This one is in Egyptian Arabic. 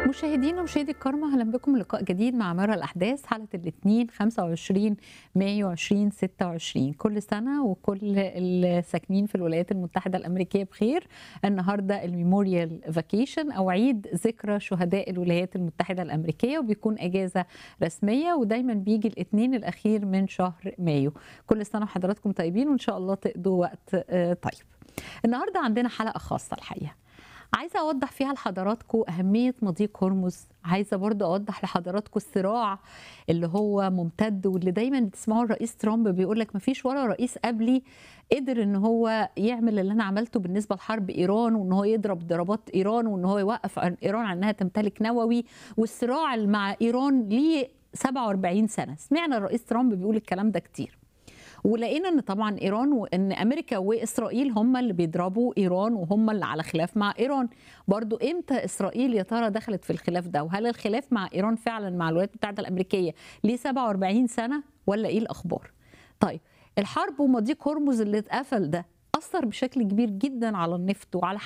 مشاهدينا ومشاهدي الكرام اهلا بكم لقاء جديد مع مرة الاحداث حلقه الاثنين 25 مايو 2026 كل سنه وكل الساكنين في الولايات المتحده الامريكيه بخير النهارده الميموريال فاكيشن او عيد ذكرى شهداء الولايات المتحده الامريكيه وبيكون اجازه رسميه ودايما بيجي الاثنين الاخير من شهر مايو كل سنه وحضراتكم طيبين وان شاء الله تقضوا وقت طيب النهارده عندنا حلقه خاصه الحقيقه عايزه اوضح فيها لحضراتكم اهميه مضيق هرمز عايزه برضو اوضح لحضراتكم الصراع اللي هو ممتد واللي دايما بتسمعوا الرئيس ترامب بيقول لك مفيش ولا رئيس قبلي قدر ان هو يعمل اللي انا عملته بالنسبه لحرب ايران وان هو يضرب ضربات ايران وان هو يوقف ايران عن انها تمتلك نووي والصراع مع ايران ليه 47 سنه سمعنا الرئيس ترامب بيقول الكلام ده كتير ولقينا ان طبعا ايران وان امريكا واسرائيل هم اللي بيضربوا ايران وهم اللي على خلاف مع ايران برضو امتى اسرائيل يا ترى دخلت في الخلاف ده وهل الخلاف مع ايران فعلا مع الولايات المتحده الامريكيه ليه 47 سنه ولا ايه الاخبار طيب الحرب ومضيق هرمز اللي اتقفل ده اثر بشكل كبير جدا على النفط وعلى